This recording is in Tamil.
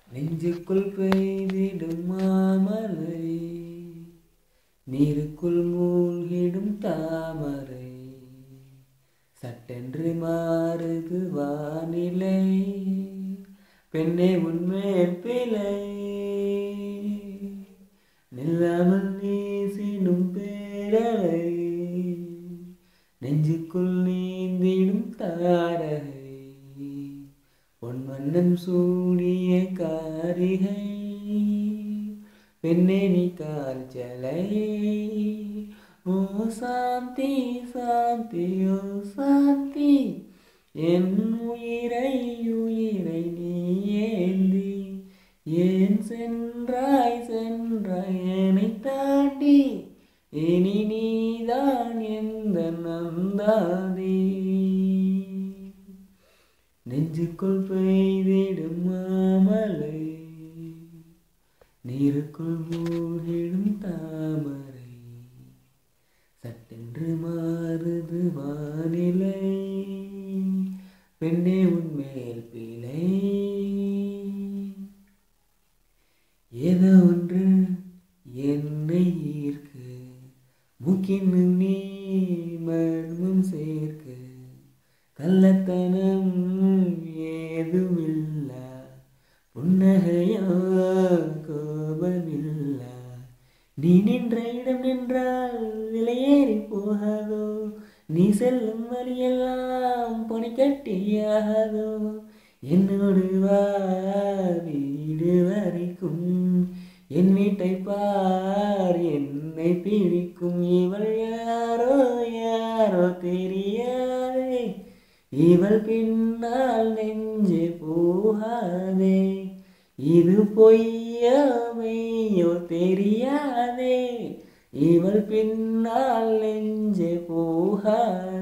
நெஞ்சுக்குள் பெய்திடும் மாமலை நீருக்குள் மூழ்கிடும் தாமரை சட்டென்று மாறுது வானிலை பெண்ணே உன்மேல் பிழை நில்லாமல் நீசிடும் பேரலை நெஞ்சுக்குள் நீந்திடும் தாரகை பொன் மன்னன் சூடிய காரிகை பெண்ணே நீ கால்ச்சலை ஓ சாந்தி சாந்தி ஓ சாந்தி என் உயிரை உயிரை நீ ஏந்தி ஏன் சென்றாய் சென்றாய் என்னை தாண்டி இனி நீதான் எந்த நந்தாதி நெஞ்சுக்குள் பெய்திடும் மாமலை நீருக்குள் மூழ்கிடும் தாமரை சட்டென்று மாறுது வானிலை பெண்ணே உன்மேல் பிழை ஏதோ ஒன்று என்னை ஈர்க்க மூக்கினும் நீ மர்மம் சேர்க்க கள்ளத்தனம் ஏதுமில்ல புன்னகையா கோபமில்ல நீ நின்ற இடம் நின்றால் விலையேறி போகாதோ நீ செல்லும் வழியெல்லாம் பனிக்கட்டியாகாதோ என்னோடு வா வீடு வரைக்கும் என் வீட்டை பார் என்னை பிரிக்கும் இவள் யாரோ யாரோ தெரியாதே இவள் பின்னால் நெஞ்சு போகாதே இது பொய்யோ மெய்யோ தெரியாதே இவள் பின்னால் நெஞ்சு போகாதே